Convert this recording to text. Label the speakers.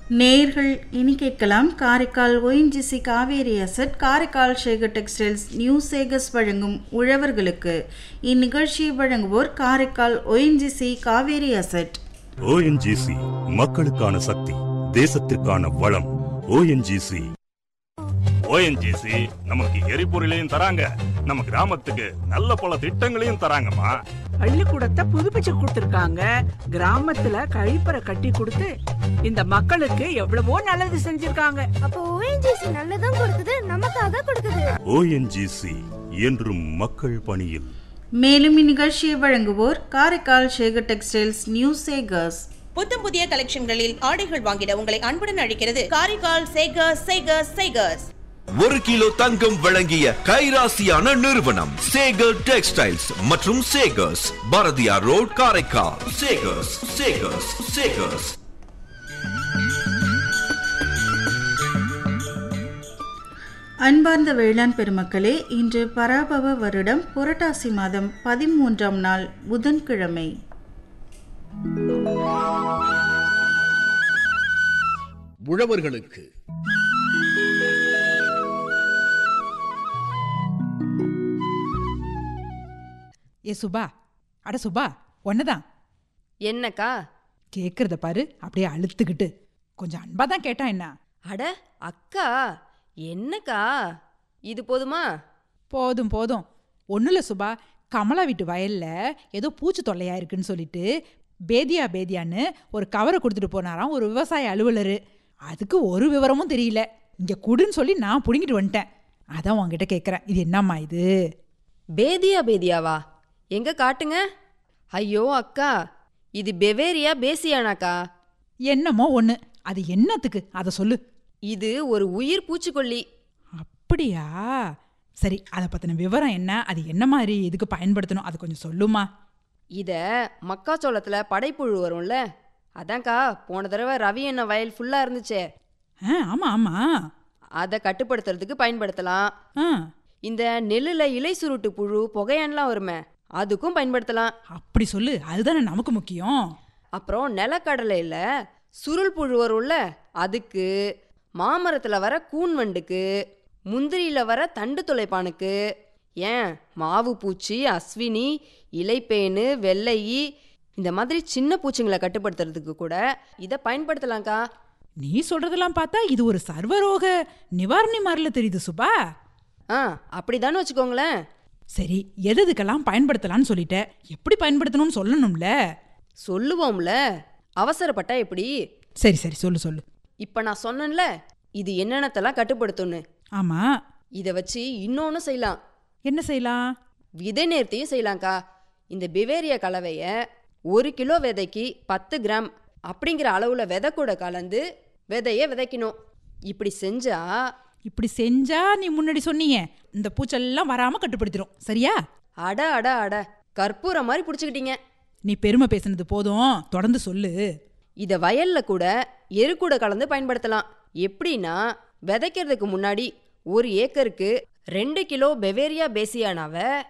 Speaker 1: நேர்கள் இனி கேட்கலாம் Karaikal ONGC Kaveri asset Karaikal Shekar textiles new Sekars வழங்கும் உழவர்களுக்கு இந்நிகழ்ச்சியை வழங்குவோர் Karaikal ONGC Kaveri asset
Speaker 2: ONGC மக்களுக்கான சக்தி தேசத்திற்கான வளம் ஓஎன்ஜிசி ஓஎன்ஜிசி நமக்கு எரிபொருளையும் தராங்க நம்ம கிராமத்துக்கு நல்ல பல திட்டங்களையும் தராங்கம்மா
Speaker 3: பள்ளிக்கூடத்தை புதுப்பிச்சு கொடுத்திருக்காங்க கிராமத்துல கழிப்பறை கட்டி கொடுத்து இந்த மக்களுக்கு எவ்வளவோ நல்லது செஞ்சிருக்காங்க
Speaker 4: அப்போ ஓஎன்ஜிசி நல்லதும் கொடுக்குது நமக்காக கொடுக்குது
Speaker 2: ஓஎன்ஜிசி என்றும் மக்கள் பணியில்
Speaker 1: மேலும் இந்நிகழ்ச்சியை வழங்குவோர் காரைக்கால் ஷேகர் டெக்ஸ்டைல்ஸ் நியூ சேகர்ஸ்
Speaker 5: புத்தம் புதிய கலெக்ஷன்களில் ஆடைகள் வாங்கிட உங்களை அன்புடன் அழைக்கிறது காரைக்கால் சேகர்ஸ் சேகர்ஸ் சேகர்ஸ்
Speaker 6: ஒரு கிலோ தங்கம் வழங்கிய கைராசியான நிறுவனம் சேகர் டெக்ஸ்டைல்ஸ் மற்றும் சேகர்ஸ் பாரதியார் ரோட் காரைக்கால் சேகர்ஸ் சேகர்ஸ் சேகர்ஸ்
Speaker 1: அன்பார்ந்த வேளாண் பெருமக்களே இன்று பராபவ வருடம் புரட்டாசி மாதம் பதிமூன்றாம் நாள் புதன்கிழமை
Speaker 7: உழவர்களுக்கு
Speaker 8: ஏ சுபா அட சுபா ஒன்னதான்
Speaker 9: என்னக்கா
Speaker 8: கேட்கறத பாரு அப்படியே அழுத்துக்கிட்டு கொஞ்சம் அன்பா தான் கேட்டா என்ன
Speaker 9: அட அக்கா என்னக்கா இது போதுமா
Speaker 8: போதும் போதும் ஒன்றும் சுபா கமலா வீட்டு வயல்ல ஏதோ பூச்சி தொல்லையா இருக்குன்னு சொல்லிட்டு பேதியா பேதியான்னு ஒரு கவரை கொடுத்துட்டு போனாராம் ஒரு விவசாய அலுவலர் அதுக்கு ஒரு விவரமும் தெரியல இங்க குடுன்னு சொல்லி நான் புடுங்கிட்டு வந்துட்டேன் அதான் உன்கிட்ட கேட்குறேன் இது என்னம்மா இது
Speaker 9: பேதியா பேதியாவா எங்க காட்டுங்க ஐயோ அக்கா இது பெவேரியா பேசியானாக்கா
Speaker 8: என்னமோ ஒன்று அது என்னத்துக்கு அதை சொல்லு
Speaker 9: இது ஒரு உயிர் பூச்சிக்கொல்லி
Speaker 8: அப்படியா சரி அதை பற்றின விவரம் என்ன அது என்ன மாதிரி இதுக்கு பயன்படுத்தணும் அதை கொஞ்சம் சொல்லுமா
Speaker 9: இத மக்காச்சோளத்துல படைப்புழு வரும்ல அதான்க்கா போன தடவை ரவி என்ன வயல் ஃபுல்லா இருந்துச்சே
Speaker 8: ஆ ஆமாம் ஆமாம்
Speaker 9: அதை கட்டுப்படுத்துறதுக்கு பயன்படுத்தலாம்
Speaker 8: ஆ
Speaker 9: இந்த நெல்லுல இலை சுருட்டு புழு புகையான்லாம் வருமே அதுக்கும் பயன்படுத்தலாம்
Speaker 8: அப்படி சொல்லு அதுதானே நமக்கு முக்கியம்
Speaker 9: அப்புறம் நிலக்கடலையில் சுருள் புழு வரும்ல அதுக்கு மாமரத்தில் வர கூன் வண்டுக்கு முந்திரியில் வர தண்டு துளைப்பானுக்கு ஏன் மாவு பூச்சி அஸ்வினி இலைப்பேனு வெள்ளையி இந்த மாதிரி சின்ன பூச்சிங்களை கட்டுப்படுத்துறதுக்கு கூட இதை பயன்படுத்தலாம்க்கா
Speaker 8: நீ சொல்றதெல்லாம் பார்த்தா இது ஒரு சர்வரோக நிவாரணி மாதிரில தெரியுது சுபா
Speaker 9: ஆ அப்படிதான்னு வச்சுக்கோங்களேன்
Speaker 8: சரி எது எதுக்கெல்லாம் பயன்படுத்தலாம்னு சொல்லிட்ட எப்படி பயன்படுத்தணும்னு சொல்லணும்ல
Speaker 9: சொல்லுவோம்ல அவசரப்பட்டா எப்படி
Speaker 8: சரி சரி சொல்லு சொல்லு
Speaker 9: இப்போ நான் சொன்னேன்ல இது என்னென்னத்தெல்லாம் கட்டுப்படுத்தும்னு
Speaker 8: ஆமா
Speaker 9: இதை வச்சு இன்னொன்று செய்யலாம்
Speaker 8: என்ன செய்யலாம்
Speaker 9: விதை நேர்த்தியும் செய்யலாம்க்கா இந்த பிவேரியா கலவையை ஒரு கிலோ விதைக்கு பத்து கிராம் அப்படிங்கிற அளவில் விதை கூட கலந்து விதைய விதைக்கணும் இப்படி செஞ்சா
Speaker 8: இப்படி செஞ்சா நீ முன்னாடி சொன்னீங்க இந்த பூச்செல்லாம் வராம கட்டுப்படுத்திடும் சரியா
Speaker 9: அட அட அட கற்பூரம் மாதிரி பிடிச்சிக்கிட்டீங்க
Speaker 8: நீ பெருமை பேசுனது போதும் தொடர்ந்து சொல்லு
Speaker 9: இதை வயல்ல கூட எரு கூட கலந்து பயன்படுத்தலாம் எப்படின்னா விதைக்கிறதுக்கு முன்னாடி ஒரு ஏக்கருக்கு ரெண்டு கிலோ பெவேரியா பேசியானாவை